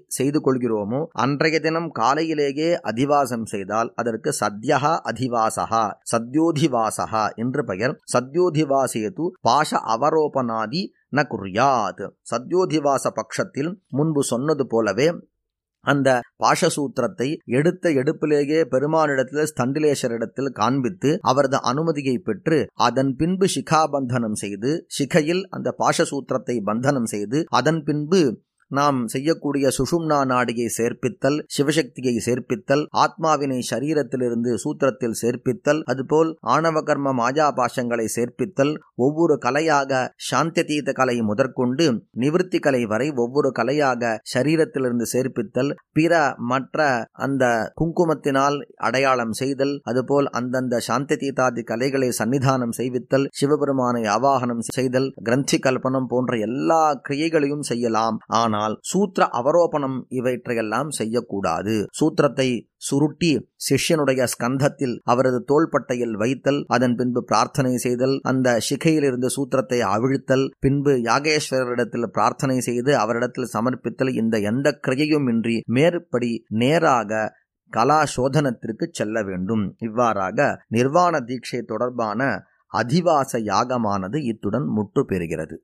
செய்து கொள்கிறோமோ அன்றைய தினம் காலையிலேயே அதிவாசம் செய்தால் அதற்கு சத்யஹா அதிவாசகா சத்யோதிவாசகா என்று பெயர் சத்யோதிவாசேது பாஷ அவரோபனாதி ந குர்யாத் சத்யோதிவாச பட்சத்தில் முன்பு சொன்னது போலவே அந்த பாஷசூத்திரத்தை எடுத்த எடுப்பிலேயே பெருமானிடத்தில் ஸ்தண்டிலேஸ்வரிடத்தில் காண்பித்து அவரது அனுமதியை பெற்று அதன் பின்பு சிகாபந்தனம் செய்து சிகையில் அந்த பாஷசூத்திரத்தை பந்தனம் செய்து அதன் பின்பு நாம் செய்யக்கூடிய சுஷும்னா நாடியை சேர்ப்பித்தல் சிவசக்தியை சேர்ப்பித்தல் ஆத்மாவினை சரீரத்திலிருந்து சூத்திரத்தில் சேர்ப்பித்தல் அதுபோல் ஆணவ கர்ம மாயா பாஷங்களை சேர்ப்பித்தல் ஒவ்வொரு கலையாக சாந்தியதீத கலை முதற்கொண்டு நிவிருத்தி கலை வரை ஒவ்வொரு கலையாக சரீரத்திலிருந்து சேர்ப்பித்தல் பிற மற்ற அந்த குங்குமத்தினால் அடையாளம் செய்தல் அதுபோல் அந்தந்த சாந்தியதீதாதி கலைகளை சன்னிதானம் செய்வித்தல் சிவபெருமானை ஆவாகனம் செய்தல் கிரந்தி கல்பனம் போன்ற எல்லா கிரியைகளையும் செய்யலாம் ஆனால் ஆனால் சூத்திர அவரோபணம் இவற்றையெல்லாம் செய்யக்கூடாது சூத்திரத்தை சுருட்டி சிஷ்யனுடைய ஸ்கந்தத்தில் அவரது தோள்பட்டையில் வைத்தல் அதன் பின்பு பிரார்த்தனை செய்தல் அந்த சிகையிலிருந்து சூத்திரத்தை அவிழ்த்தல் பின்பு யாகேஸ்வரரிடத்தில் பிரார்த்தனை செய்து அவரிடத்தில் சமர்ப்பித்தல் இந்த எந்த கிரியையும் இன்றி மேற்படி நேராக கலா சோதனத்திற்கு செல்ல வேண்டும் இவ்வாறாக நிர்வாண தீட்சை தொடர்பான அதிவாச யாகமானது இத்துடன் முற்று பெறுகிறது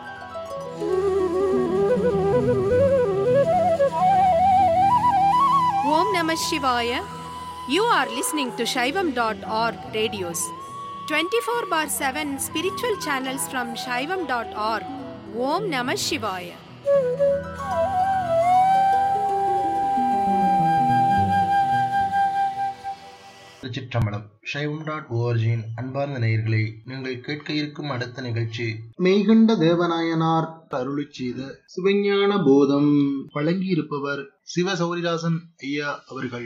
Om Namah Shivaya. You are listening to Shaivam.org radios. 24 bar 7 spiritual channels from Shaivam.org. Om Namah Shivaya. திருச்சிற்றம்பலம் ஷைவம் டாட் ஓஆர்ஜியின் அன்பார்ந்த நேயர்களே நீங்கள் கேட்க இருக்கும் அடுத்த நிகழ்ச்சி மெய்கண்ட தேவநாயனார் அருளி செய்த சிவஞான போதம் வழங்கியிருப்பவர் சிவ சௌரிதாசன் ஐயா அவர்கள்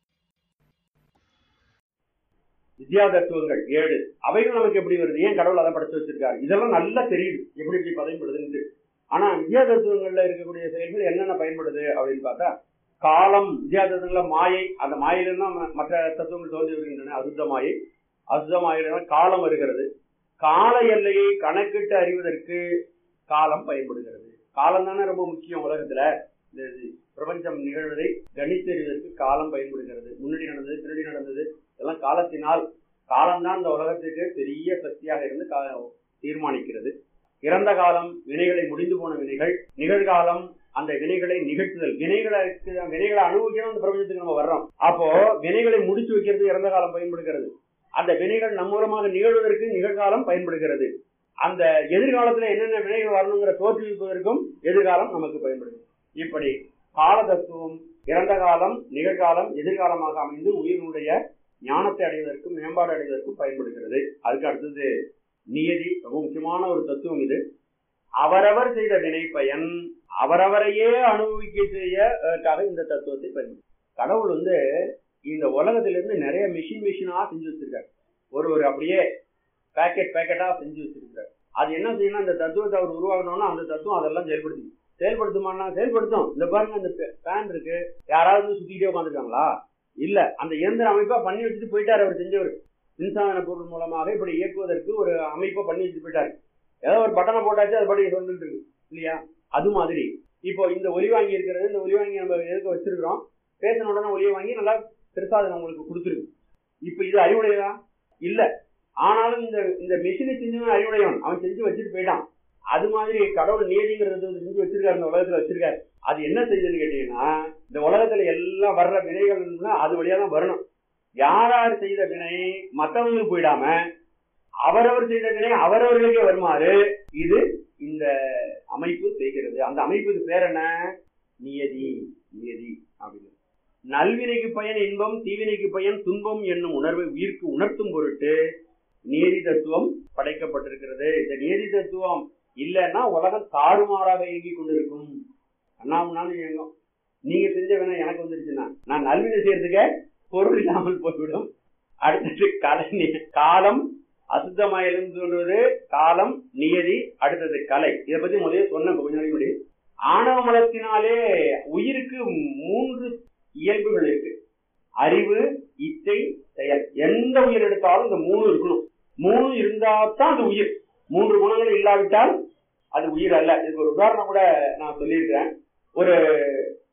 வித்யா தத்துவங்கள் ஏழு அவைகள் நமக்கு எப்படி வருது ஏன் கடவுள் அதை படைச்சு வச்சிருக்காரு இதெல்லாம் நல்லா தெரியுது எப்படி எப்படி பயன்படுதுன்னு ஆனா வித்யா தத்துவங்கள்ல இருக்கக்கூடிய செயல்கள் என்னென்ன பயன்படுது அப்படின்னு பார்த்தா காலம் வித்யா தத்துவங்கள மாயை அந்த மாயிலிருந்து தான் மற்ற தத்துவங்கள் தோன்றி வருகின்றன அசுத்த மாயை அசுத்த மாயில காலம் வருகிறது கால எல்லையை கணக்கிட்டு அறிவதற்கு காலம் பயன்படுகிறது காலம் தானே ரொம்ப முக்கியம் உலகத்துல இந்த பிரபஞ்சம் நிகழ்வதை கணித்தறிவதற்கு காலம் பயன்படுகிறது முன்னாடி நடந்தது பின்னாடி நடந்தது இதெல்லாம் காலத்தினால் காலம்தான் இந்த உலகத்துக்கு பெரிய சக்தியாக இருந்து தீர்மானிக்கிறது இறந்த காலம் வினைகளை முடிந்து போன வினைகள் நிகழ்காலம் அந்த வினைகளை நிகழ்த்துதல் வினைகளுக்கு வினைகளை அனுபவிக்கணும் அந்த பிரபஞ்சத்துக்கு நம்ம வர்றோம் அப்போ வினைகளை முடிச்சு வைக்கிறது இறந்த காலம் பயன்படுகிறது அந்த வினைகள் நம் மூலமாக நிகழ்வதற்கு நிகழ்காலம் பயன்படுகிறது அந்த எதிர்காலத்துல என்னென்ன வினைகள் வரணுங்கிற தோற்றுவிப்பதற்கும் எதிர்காலம் நமக்கு பயன்படுது இப்படி கால தத்துவம் இறந்த காலம் நிகழ்காலம் எதிர்காலமாக அமைந்து உயிரினுடைய ஞானத்தை அடைவதற்கும் மேம்பாடு அடைவதற்கும் பயன்படுகிறது அதுக்கு அடுத்தது நியதி ரொம்ப முக்கியமான ஒரு தத்துவம் இது அவரவர் செய்த வினை பயன் அவரவரையே அனுபவிக்க செய்யக்காக இந்த தத்துவத்தை பயன்படுத்தும் கடவுள் வந்து இந்த உலகத்திலிருந்து நிறைய மிஷின் மிஷினா செஞ்சு வச்சிருக்காரு ஒரு ஒரு அப்படியே பேக்கெட் பேக்கெட்டா செஞ்சு வச்சிருக்காரு அது என்ன செய்யணும் அந்த தத்துவத்தை அவர் உருவாக்கணும்னா அந்த தத்துவம் அதெல்லாம் செயல்படுத்தி செயல்படுத்துமானா செயல்படுத்தும் இந்த பாருங்க அந்த ஃபேன் இருக்கு யாராவது வந்து சுத்திக்கிட்டே உட்காந்துருக்காங்களா இல்ல அந்த இயந்திர அமைப்பா பண்ணி வச்சுட்டு போயிட்டாரு அவர் செஞ்சவர் மின்சாதன பொருள் மூலமாக இப்படி இயக்குவதற்கு ஒரு அமைப்பை பண்ணி வச்சுட்டு போயிட்டாரு ஏதோ ஒரு பட்டனை போட்டாச்சு அது படி வந்துட்டு இருக்கு இல்லையா அது மாதிரி இப்போ இந்த ஒலி வாங்கி இருக்கிறது இந்த ஒலி வாங்கி நம்ம எதுக்கு வச்சிருக்கிறோம் பேசின உடனே ஒலியை வாங்கி நல்லா பெருசா அது நம்மளுக்கு கொடுத்துருக்கு இப்போ இது அறிவுடையதா இல்ல ஆனாலும் இந்த இந்த மிஷினை செஞ்சவன் அறிவுடையவன் அவன் செஞ்சு வச்சுட்டு போயிட்டான் அது மாதிரி கடவுள் நியதிங்கிறது வந்து செஞ்சு வச்சிருக்காரு இந்த உலகத்துல வச்சிருக்காரு அது என்ன செய்யுதுன்னு கேட்டீங்கன்னா இந்த உலகத்துல எல்லாம் வர்ற வினைகள்னா அது வழியா தான் வரணும் யார் யார் செய்த வினை மற்றவங்களுக்கு போயிடாம அவரவர் செய்த வினை அவரவர்களுக்கே வருமாறு இது இந்த அமைப்பு செய்கிறது அந்த அமைப்புக்கு பேர் என்ன நியதி நியதி அப்படின்னு நல்வினைக்கு பயன் இன்பம் தீவினைக்கு பயன் துன்பம் என்னும் உணர்வை உயிர்க்கு உணர்த்தும் பொருட்டு நியதி தத்துவம் படைக்கப்பட்டிருக்கிறது இந்த நியதி தத்துவம் இல்லைன்னா உலகம் தாறுமாறாக இயங்கிக் கொண்டிருக்கும் அண்ணாமனாலும் இயங்கும் நீங்க செஞ்ச வினை எனக்கு வந்துருச்சுன்னா நான் நல்வினை செய்யறதுக்கு பொருள் இல்லாமல் போய்விடும் அடுத்தது கலை காலம் அசுத்தமாயிருந்து சொல்றது காலம் நியதி அடுத்தது கலை இதை பத்தி முதல்ல சொன்ன கொஞ்ச நாளைக்கு முன்னாடி ஆணவ மலத்தினாலே உயிருக்கு மூன்று இயல்புகள் இருக்கு அறிவு இச்சை செயல் எந்த உயிர் எடுத்தாலும் இந்த மூணு இருக்கணும் மூணு இருந்தா தான் அது உயிர் மூன்று குணங்கள் இல்லாவிட்டால் அது உயிர் அல்ல இதுக்கு ஒரு உதாரணம் கூட நான் சொல்லியிருக்கேன் ஒரு